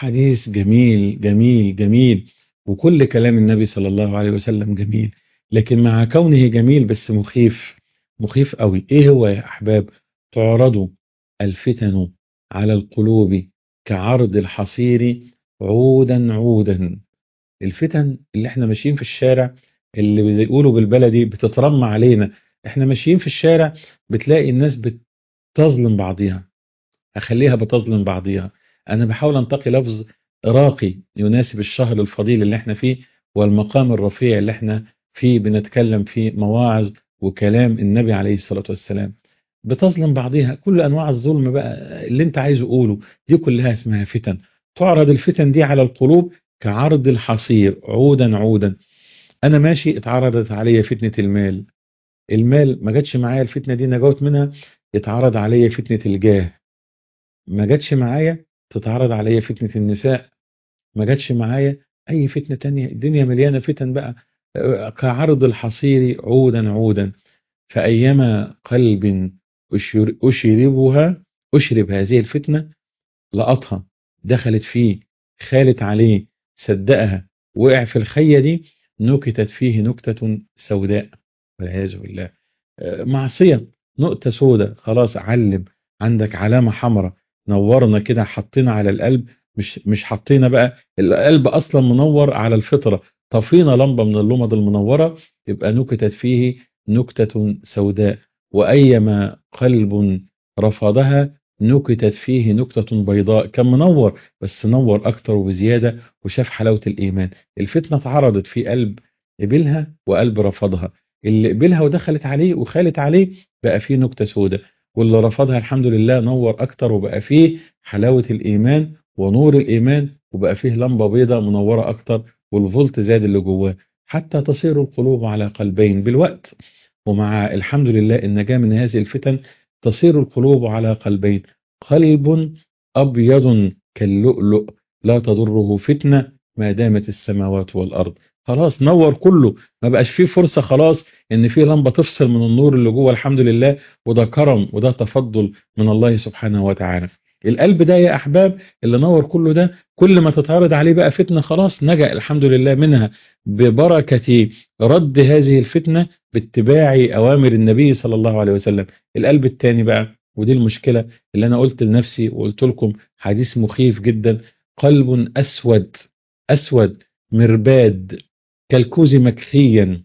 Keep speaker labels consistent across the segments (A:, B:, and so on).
A: حديث جميل جميل جميل وكل كلام النبي صلى الله عليه وسلم جميل لكن مع كونه جميل بس مخيف مخيف قوي ايه هو يا احباب تعرض الفتن على القلوب كعرض الحصير عودا عودا الفتن اللي احنا ماشيين في الشارع اللي بيقولوا بالبلدي بتترمى علينا احنا ماشيين في الشارع بتلاقي الناس بتظلم بعضيها اخليها بتظلم بعضيها انا بحاول انتقي لفظ راقي يناسب الشهر الفضيل اللي احنا فيه والمقام الرفيع اللي احنا فيه بنتكلم فيه مواعظ وكلام النبي عليه الصلاة والسلام بتظلم بعضيها كل انواع الظلم بقى اللي انت عايزه قوله دي كلها اسمها فتن تعرض الفتن دي على القلوب كعرض الحصير عودا عودا انا ماشي اتعرضت عليا فتنة المال المال ما جاتش معايا الفتنة دي نجوت منها اتعرض عليا فتنة الجاه ما جاتش معايا تتعرض عليا فتنة النساء ما جاتش معايا اي فتنة تانية الدنيا مليانة فتن بقى كعرض الحصير عودا عودا فأيما قلب أشربها أشرب هذه الفتنة لقطها دخلت فيه خالت عليه صدقها وقع في الخية دي نكتت فيه نكتة سوداء والعياذ بالله معصية نقطة سوداء خلاص علم عندك علامة حمراء نورنا كده حطينا على القلب مش مش حطينا بقى القلب اصلا منور على الفطره طفينا لمبه من اللمض المنوره يبقى نكتت فيه نكته سوداء وايما قلب رفضها نكتت فيه نكته بيضاء كان منور بس نور اكتر وبزياده وشاف حلاوه الايمان الفتنه اتعرضت في قلب قبلها وقلب رفضها اللي قبلها ودخلت عليه وخالت عليه بقى فيه نكته سوداء واللي رفضها الحمد لله نور اكتر وبقى فيه حلاوه الايمان ونور الإيمان وبقى فيه لمبة بيضة منورة أكتر والفولت زاد اللي جواه حتى تصير القلوب على قلبين بالوقت ومع الحمد لله النجاة من هذه الفتن تصير القلوب على قلبين قلب أبيض كاللؤلؤ لا تضره فتنة ما دامت السماوات والأرض خلاص نور كله ما بقاش فيه فرصة خلاص ان في لمبة تفصل من النور اللي جوه الحمد لله وده كرم وده تفضل من الله سبحانه وتعالى القلب ده يا احباب اللي نور كله ده كل ما تتعرض عليه بقى فتنه خلاص نجا الحمد لله منها ببركه رد هذه الفتنه باتباع اوامر النبي صلى الله عليه وسلم القلب الثاني بقى ودي المشكله اللي انا قلت لنفسي وقلت لكم حديث مخيف جدا قلب اسود اسود مرباد كالكوز مكخيا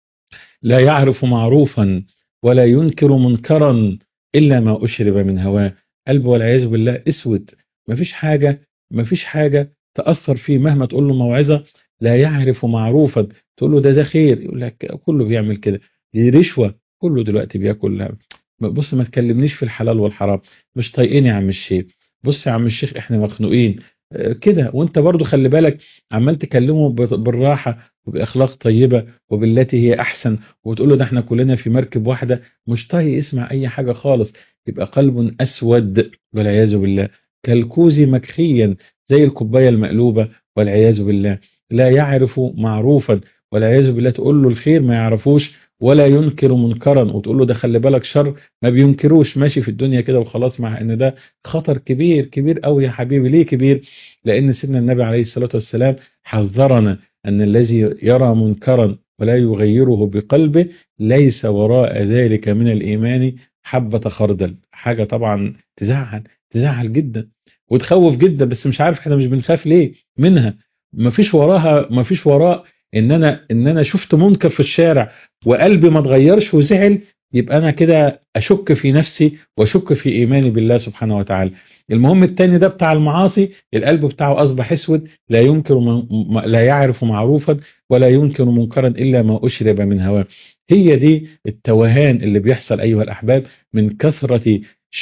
A: لا يعرف معروفا ولا ينكر منكرا الا ما اشرب من هواه قلب والعياذ بالله اسود مفيش حاجة مفيش حاجة تأثر فيه مهما تقول له موعظة لا يعرف معروفا تقول له ده ده خير يقول لك كله بيعمل كده دي رشوة كله دلوقتي بياكل بص ما تكلمنيش في الحلال والحرام مش طايقين يا عم الشيخ بص يا عم الشيخ احنا مخنوقين كده وانت برضو خلي بالك عمال تكلمه بالراحة وبأخلاق طيبة وبالتي هي أحسن وتقول له ده احنا كلنا في مركب واحدة مش طايق يسمع أي حاجة خالص يبقى قلب أسود والعياذ بالله كالكوز مكخيا زي الكوباية المقلوبة والعياذ بالله لا يعرف معروفا والعياذ بالله تقول له الخير ما يعرفوش ولا ينكر منكرا وتقول له ده خلي بالك شر ما بينكروش ماشي في الدنيا كده وخلاص مع ان ده خطر كبير كبير قوي يا حبيبي ليه كبير لان سيدنا النبي عليه الصلاة والسلام حذرنا ان الذي يرى منكرا ولا يغيره بقلبه ليس وراء ذلك من الإيمان حبة خردل حاجة طبعا تزعل تزعل جدا وتخوف جدا بس مش عارف احنا مش بنخاف ليه منها مفيش وراها مفيش وراء ان انا ان انا شفت منكر في الشارع وقلبي ما اتغيرش وزعل يبقى انا كده اشك في نفسي واشك في ايماني بالله سبحانه وتعالى المهم التاني ده بتاع المعاصي القلب بتاعه اصبح اسود لا ينكر من لا يعرف معروفا ولا ينكر منكرا الا ما اشرب من هواه هي دي التوهان اللي بيحصل ايها الاحباب من كثره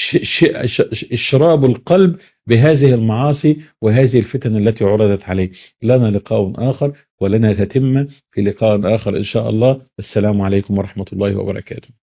A: اشراب القلب بهذه المعاصي وهذه الفتن التي عرضت عليه لنا لقاء آخر ولنا تتمة في لقاء آخر إن شاء الله السلام عليكم ورحمة الله وبركاته